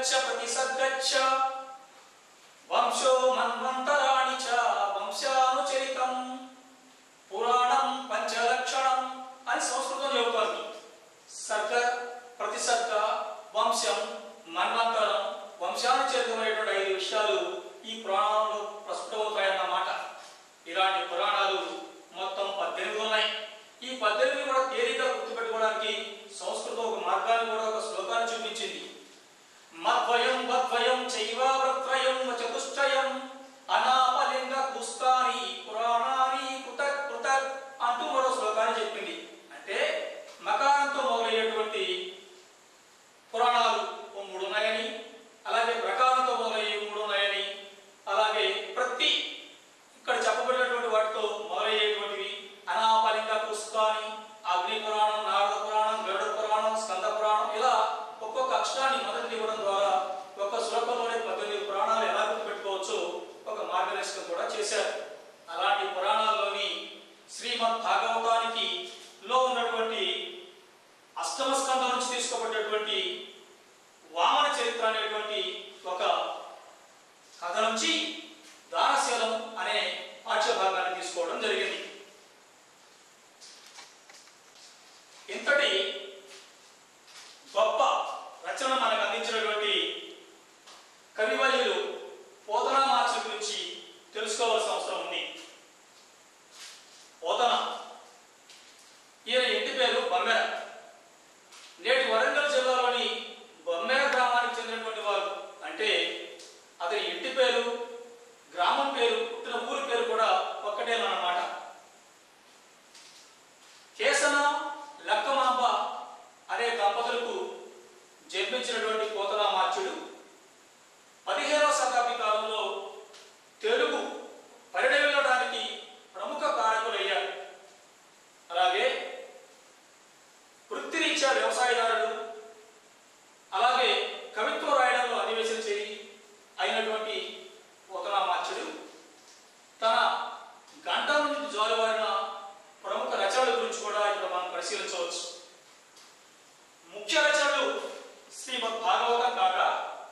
సర్గచ్చ ప్రతిసర్గచ్చ వంశో మన్వంతరాణి చ వంశానుచరితం పురాణం పంచలక్షణం అని సంస్కృతం చెబుతోంది సర్గ ప్రతిసర్గ వంశం మన్వంతరం వంశానుచరితమైనటువంటి ఐదు విషయాలు ఈ పురాణంలో ప్రస్ఫుటమవుతాయన్నమాట ఇలాంటి పురాణాలు మొత్తం పద్దెనిమిది ఉన్నాయి ఈ పద్దెనిమిది కూడా తేలిక గుర్తుపెట్టుకోవడానికి సంస్కృతం ఒక మార్గాన్ని కూడా ఒక శ్లోకాన్ని చూపించింది మద్వయం వద్వయం చైవావ్రత్రయం చతుష్టయం అనాపలింగ పుస్తాని పురాణాని కృతక్ కృతక్ అంటూ మరో శ్లోకాన్ని చెప్పింది అంటే మకారంతో మొదలయ్యేటువంటి పురాణాలు ఓ మూడు ఉన్నాయని అలాగే ప్రకారంతో మొదలయ్యే మూడు ఉన్నాయని అలాగే ప్రతి ఇక్కడ చెప్పబడినటువంటి వాటితో మొదలయ్యేటువంటివి అనాపలింగ పుస్తకాన్ని అగ్ని పురాణం నారద పురాణం గరుడ పురాణం స్కంద పురాణం ఇలా ఒక్కొక్క అక్షరాన్ని మొదటి ఇవ్వడం ద్వారా ఒక శ్లోకంలోనే పద్దెనిమిది పురాణాలు ఎలా గుర్తుపెట్టుకోవచ్చో ఒక మార్గదర్శకం కూడా చేశారు అలాంటి పురాణాల్లోని శ్రీమద్ భాగవతానికి లో ఉన్నటువంటి అష్టమ స్కందం నుంచి తీసుకోబడినటువంటి వామన చరిత్ర అనేటువంటి ఒక కథ నుంచి దానశీలం అనే పాఠ్యభాగాన్ని తీసుకోవడం జరిగింది ఇంతటి గొప్ప రచన మనకు అందించినటువంటి కవివల్యులు పోతనా మార్చి గురించి తెలుసుకోవాల్సిన అవసరం ఉంది పోతన ఈయన ఇంటి పేరు బమ్మెర నేటి వరంగల్ జిల్లాలోని బొమ్మెర గ్రామానికి చెందినటువంటి వారు అంటే అతని ఇంటి పేరు గ్రామం పేరు పుట్టిన ఊరి పేరు కూడా ఒక్కటేనన్నమాట కేసన లక్కమాంబ అనే దంపతులకు జన్మించినటువంటి పోతనామాచ్యుడు పదిహేనవ శతాబ్ది కాలంలో తెలుగు పరిడవిల్లడానికి ప్రముఖ కారకులయ్యారు అలాగే వృత్తిరీత్యా వ్యవసాయదారుడు అలాగే కవిత్వం రాయడంలో అధివేశం చేయి అయినటువంటి పోతనామాచ్యుడు తన గంటం నుంచి జాలువారిన ప్రముఖ రచనల గురించి కూడా ఇక్కడ మనం పరిశీలించవచ్చు ముఖ్య రచనలు శ్రీమద్ భాగవతం కాగా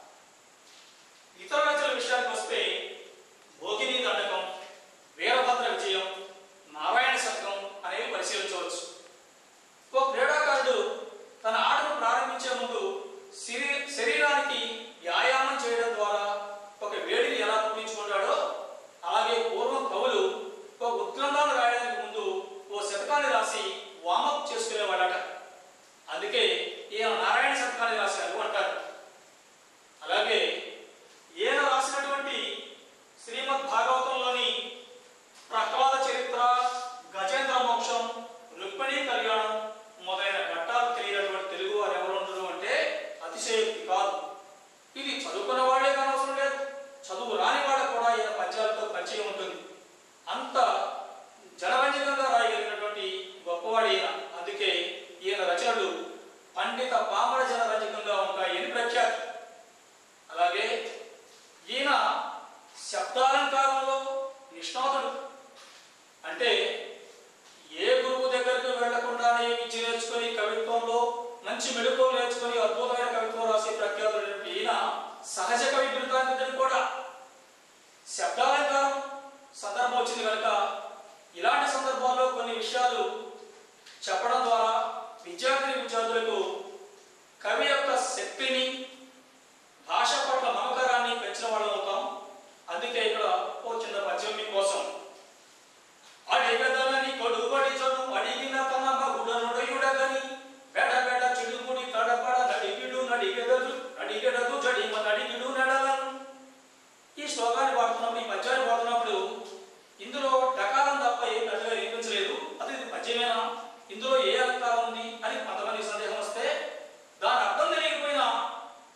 ఇతర రచనల విషయానికి వస్తే భోగిని దండకం వీరభద్ర విజయం నారాయణ శతకం అనేవి పరిశీలించవచ్చు ఒక క్రీడాకారుడు తన ఆటను ప్రారంభించే ముందు శరీ- శరీరానికి వ్యాయామం చేయడం ద్వారా ఒక వేడిని ఎలా పుట్టించుకుంటాడో అలాగే పూర్వం కవులు ఒక ఉత్కంఠాన్ని రాయడానికి ముందు ఓ శతకాన్ని రాసి వామప్ చేసుకునేవాడట అందుకే ఈయన నారాయణ శతకాన్ని రాశారు అంటారు అలాగే ఈయన రాసినటువంటి శ్రీమద్ భాగవతంలోని ప్రహ్లాద చరిత్ర గజేంద్ర మోక్షం రుక్మిణీ కళ్యాణం మొదలైన ఘట్టాలు తెలియనటువంటి తెలుగు వారు ఎవరు ఉండరు అంటే అతిశయోక్తి కాదు ఇది చదువుకున్న వాళ్ళే కానవసరం లేదు చదువు రాని వాళ్ళకు కూడా ఈయన పద్యాలతో పరిచయం ఉంటుంది అంత జనరంజకంగా రాయగలిగినటువంటి గొప్పవాడు ఈయన అందుకే ఈయన రచనలు పండిత పామర జనరంజకంగా ఉంటాయి అని ప్రఖ్యాతి అలాగే ఈయన శబ్దాలంకారంలో నిష్ణాతుడు అంటే ఏ గురువు దగ్గరకు వెళ్లకుండానే విద్య నేర్చుకొని కవిత్వంలో మంచి మెడుకులు నేర్చుకొని అద్భుతమైన కవిత్వం రాసే ప్రఖ్యాతుడైనటువంటి ఈయన సహజ కవి బిరుదాంతితుడు కూడా శబ్దాలంకారం సందర్భం వచ్చింది కనుక ఇలాంటి సందర్భాల్లో కొన్ని విషయాలు చెప్పడం ద్వారా విద్యార్థిని విద్యార్థులకు కవి యొక్క శక్తిని భాష పట్ల మమకారాన్ని పెంచిన వాళ్ళం అవుతాం అందుకే ఇక్కడ ఓ చిన్న పద్యం మీకోసం అడిగదలని కొడుబడి చను అడిగిన తన మగుడనుడయుడగని బెడ బెడ చిడుగుడి తడపడ నడిగిడు నడిగెదదు నడిగెడదు జడిమ నడిగిడు నడలను ఈ శ్లోకాన్ని పాడుతున్నప్పుడు ఈ పద్యాన్ని పాడుతున్నప్పుడు ఇందులో డకారం తప్ప ఏం పెద్దగా వినిపించలేదు అది ఇది పద్యమేనా ఇందులో ఏ అలంకారం ఉంది అని కొంతమంది సందేహం వస్తే దాని అర్థం తెలియకపోయినా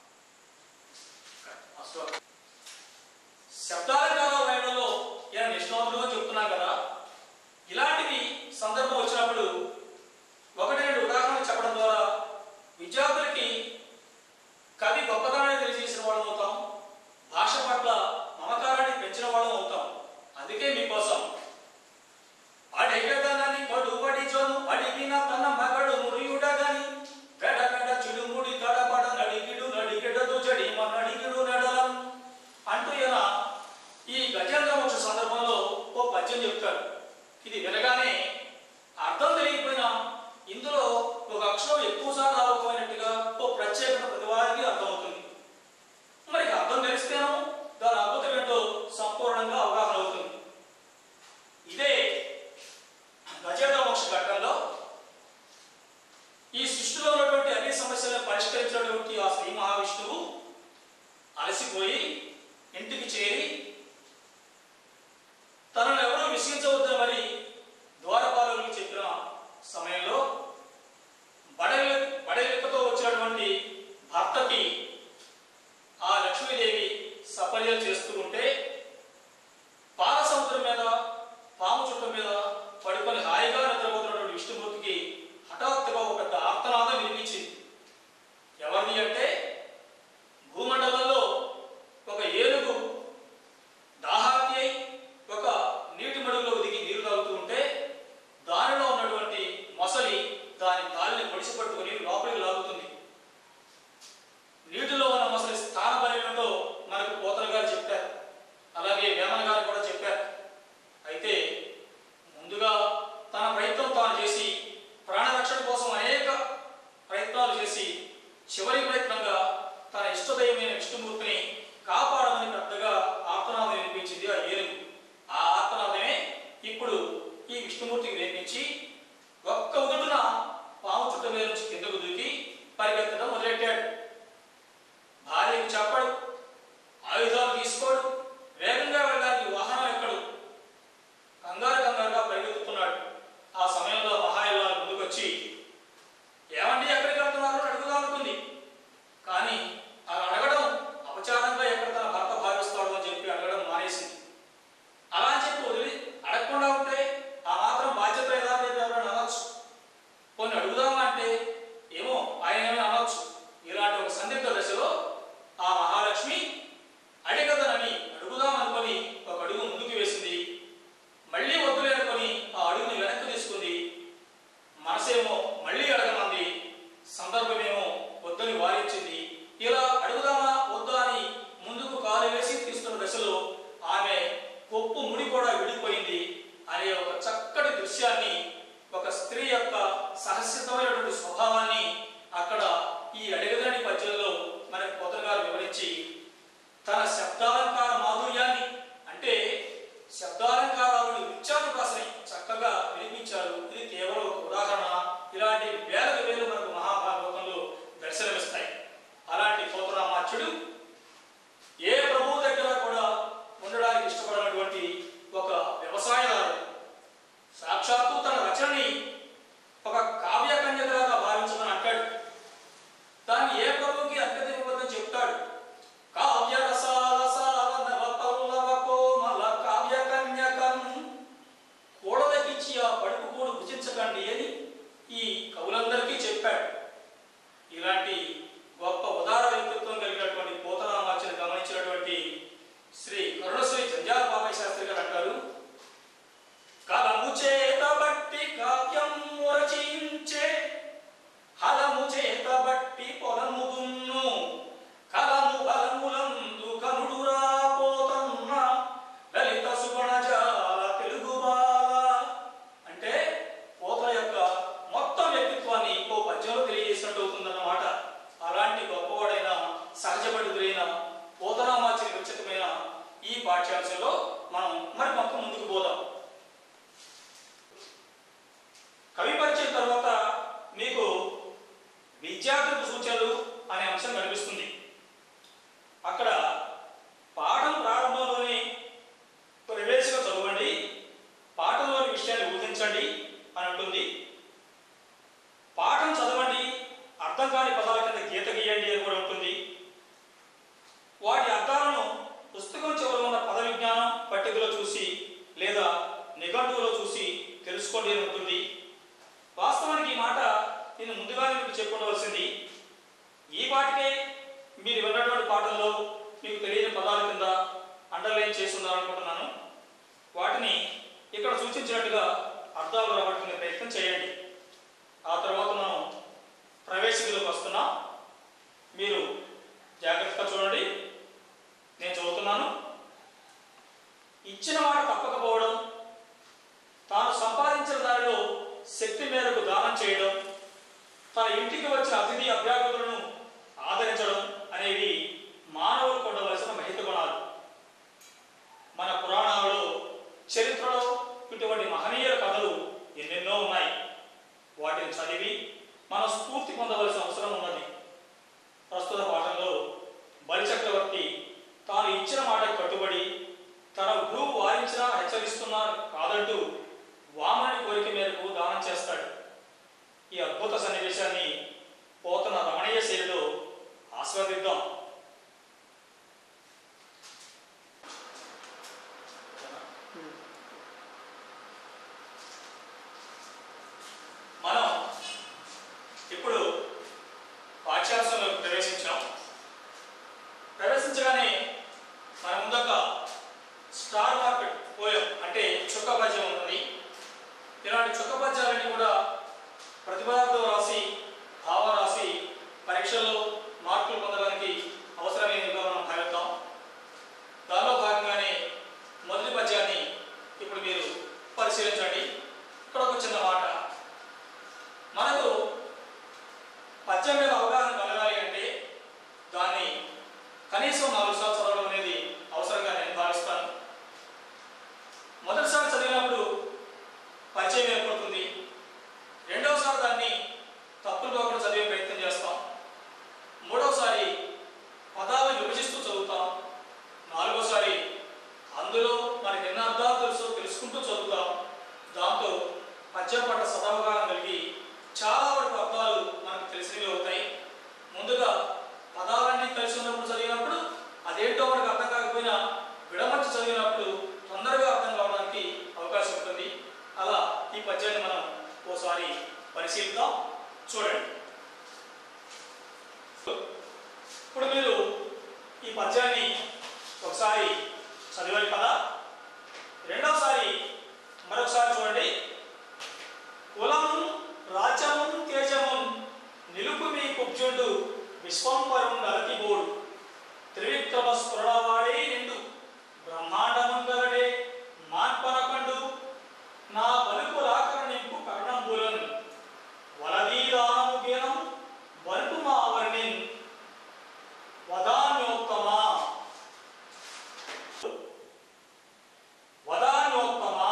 పక్షులు ఎక్కువసార్లు ఆరోగ్యమైనట్టుగా ఓ ప్రత్యేకత ప్రతి వారికి అర్థమవుతుంది మరి ఇక అర్థం తెలిస్తేనో దాని అద్భుతం ఏంటో సంపూర్ణంగా అవగాహన అవుతుంది ఇదే గజేంద్ర మోక్ష ఘట్టంలో ఈ సృష్టిలో ఉన్నటువంటి అన్ని సమస్యలను పరిష్కరించినటువంటి ఆ శ్రీ మహావిష్ణువు అలసిపోయి ఇంటికి చేరి తనను ఎవరూ విసిగించవద్దని మరి ద్వారపాలకులకు చెప్పిన సమయంలో బడలి బడలికతో వచ్చినటువంటి భర్తకి ఆ లక్ష్మీదేవి సపర్యలు చేస్తూ ఉంటే పాల సముద్రం మీద పాము చుట్ట మీద పడుకొని హాయిగా నిద్రపోతున్నటువంటి విష్ణుమూర్తికి హఠాత్తుగా ఒక పెద్ద ఆర్తనాదం వినిపించింది ఎవరిది అంటే భూమండలంలో ఒక ఏనుగు దాహార్తి అయి ఒక నీటి మడుగులో దిగి నీరు తాగుతూ ఉంటే దానిలో ఉన్నటువంటి మొసలి దాని కాలిని పొడిసి పట్టుకుని లోపలికి లాగుతుంది నీటిలో ఉన్న మొసలి స్థాన బలంలో మనకు పోతన గారు చెప్పారు అలాగే వేమన గారు కూడా చెప్పారు అయితే ముందుగా తన ప్రయత్నం తాను చేసి ప్రాణరక్షణ కోసం అనేక ప్రయత్నాలు చేసి చివరి ప్రయత్నంగా తన ఇష్టదైవమైన విష్ణుమూర్తిని కాపాడమని పెద్దగా ఆర్తనాదం వినిపించింది ఆ ఏనుగు ఆ ఆర్తనాదమే ఇప్పుడు ఈ విష్ణుమూర్తికి వినిపించి ఒక్క ఉదుటున పాము చుట్ట మీద నుంచి కిందకు దూకి పరిగెత్తడం మొదలెట్టాడు భార్యకు చెప్పడు ఆయుధాలు తీసుకోడు వేగంగా వెళ్ళడానికి వాహనం ఎక్కడు కంగారు కంగారుగా పరిగెత్తుతున్నాడు ఆ సమయంలో మహాయులాలు ముందుకొచ్చి ఏమండి ఎక్కడికి వెళ్తున్నారు అని అడుగుదాం అనుకుంది కానీ అలా అడగడం అపచారంగా ఎక్కడ తన భర్త భావిస్తాడు అని చెప్పి అడగడం మానేసింది అలా అని చెప్పి వదిలి అడగకుండా ఉంటే ఆ మాత్రం బాధ్యత లేదా అని చెప్పి ఎవరైనా అనొచ్చు కొన్ని అడుగుదామా అంటే ఏమో ఆయన ఏమైనా అనొచ్చు ఇలాంటి ఒక సందిగ్ధ దశలో ఆ మహాలక్ష్మి అడిగదనని అడుగుదాం అనుకొని ఒక అడుగు ముందుకు వేసింది మళ్ళీ వద్దులే అనుకొని ఆ అడుగుని వెనక్కి తీసుకుంది మనసేమో మళ్ళీ అడగమంది సందర్భమేమో వద్దని వారించింది ఇలా అడుగుదామా వద్దా అని ముందుకు కాలు వేసి తీసుకున్న దశలో ఆమె కొప్పు ముడి కూడా విడిపోయింది అనే ఒక చక్కటి దృశ్యాన్ని ఒక స్త్రీ యొక్క సహసిద్ధమైనటువంటి స్వభావాన్ని అక్కడ ఈ అడగదని పద్యంలో మనకు పొదల గారు వివరించి తన శబ్దాలంకార మాధుర్యాన్ని అంటే శబ్దాలంకారాలను విచ్చానుకాసని చక్కగా వినిపించారు ఇది కేవలం ఒక ఉదాహరణ ఇలాంటి వేలకు వేలు మనకు మహాభాగవతంలో దర్శనమిస్తాయి అలాంటి పోతరామాచ్యుడు ఏ ప్రభువు దగ్గర కూడా ఉండడానికి ఇష్టపడినటువంటి ఒక వ్యవసాయదారుడు సాక్షాత్తు తన రచనని ఒక కావ్య కన్యకలాగా భావించమని అంటాడు దాన్ని ఏ ప్రభువుకి అంకతివ్వద్దని చెప్తాడు కావ్య రసాల సాల నవ పల్లవ కోమల కావ్య కన్యకం కోడలకిచ్చి ఆ పడుపు కూడు భుజించకండి అని ఈ కవులందరికీ చెప్పాడు ఇలాంటి గొప్ప ఉదార వ్యక్తిత్వం కలిగినటువంటి పోతనామాచిని గమనించినటువంటి శ్రీ కరుణశ్రీ జంజాల బాబాయ్ శాస్త్రి గారు అంటారు కలము చేత బట్టి కావ్యం రచించే హలము చేత బట్టి పొలము దున్ను కలము బలములందు కనుడు రాపోతన్న లలిత సుగుణజాల తెలుగు బాల అంటే పోతల యొక్క మొత్తం వ్యక్తిత్వాన్ని ఇంకో పద్యంలో తెలియజేసినట్టు అవుతుందన్నమాట అలాంటి గొప్పవాడైన సహజ పండితుడైన పోతనామాచిని విరచితమైన ఈ పాఠ్యాంశంలో మనం మరి మొత్తం ముందుకు పోదాం కవి పరిచయం తర్వాత మీకు విద్యార్థులకు సూచనలు అనే అంశం కనిపిస్తుంది అక్కడ పాఠం ప్రారంభంలోనే ప్రవేశం చదవండి పాఠంలోని విషయాన్ని ఊహించండి అని ఉంటుంది పాఠం చదవండి అర్థం కాని పదాల కింద గీత గీయండి అని కూడా ఉంటుంది వాటి అర్థాలను పుస్తకం చివర ఉన్న పద విజ్ఞానం పట్టికలో చూసి లేదా నిఘంటువులో చూసి తెలుసుకోండి అని ఉంటుంది వాస్తవానికి ఈ మాట నేను ముందుగానే మీకు చెప్పుకోవలసింది ఈ పాటికే మీరు విన్నటువంటి పాటల్లో మీకు తెలియని పదాల కింద అండర్లైన్ చేసి ఉన్నారనుకుంటున్నాను వాటిని ఇక్కడ సూచించినట్టుగా అర్థాలు రాబట్టుకునే ప్రయత్నం చేయండి ఆ తర్వాత మనం ప్రవేశికలకు వస్తున్నాం మీరు జాగ్రత్తగా చూడండి నేను చదువుతున్నాను ఇచ్చిన మాట తప్పకపోవడం తాను సంపాదించిన దానిలో శక్తి మేరకు దానం చేయడం తన పద్యం మీద అవగాహన కలగాలి అంటే దాన్ని కనీసం నాలుగు సార్లు చదవడం అనేది అవసరంగా నేను భావిస్తాను మొదటిసారి చదివినప్పుడు పరిచయం ఏర్పడుతుంది రెండవసారి దాన్ని తప్పులు కాకుండా చదివే ప్రయత్నం చేస్తాం మూడవసారి పదాలను విభజిస్తూ చదువుతాం నాలుగోసారి అందులో మనకి ఎన్ని అర్థాలు తెలుసో తెలుసుకుంటూ చదువుతాం దాంతో పద్యం పట్ల సదవగాహన కలిగి చాలా వరకు అర్థాలు మనకు తెలిసినవి అవుతాయి ముందుగా పదాలన్నీ కలిసి ఉన్నప్పుడు చదివినప్పుడు అదేంటో మనకు అర్థం కాకపోయినా విడమర్చి చదివినప్పుడు తొందరగా అర్థం కావడానికి అవకాశం ఉంటుంది అలా ఈ పద్యాన్ని మనం ఓసారి పరిశీలిద్దాం చూడండి ఇప్పుడు మీరు ఈ పద్యాన్ని ఒకసారి చదివారు కదా రెండవసారి మరొకసారి చూడండి కులము రాజ్యము తేజము నిలుపు మీ కుబ్జుండు విశ్వంపరం నరతిబోడు త్రివిక్రమ స్ఫురణవాడే నిండు బ్రహ్మాండమంగళడే మాన్పనకండు నా పలుకు రాకర నింపు కర్ణంబులన్ వలదీదానము గీనం వరుపు మా వర్ణిన్ వదాన్యోత్తమా వదాన్యోత్తమా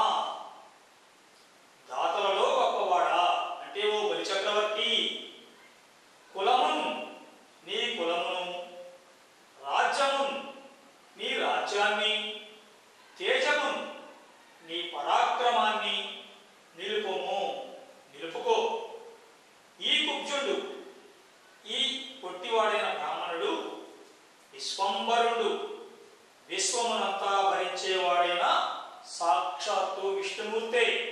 దాతలలో గొప్పవాడా అంటే ఓ బలి చక్రవర్తి కులమున్ నీ కులమును రాజ్యమున్ నీ రాజ్యాన్ని తేజమున్ నీ పరాక్రమాన్ని నిలుపుము నిలుపుకో ఈ కుబ్జుడు ఈ పొట్టివాడైన బ్రాహ్మణుడు విశ్వంబరుడు విశ్వమునంతా భరించేవాడైన సాక్షాత్తు విష్ణుమూర్తే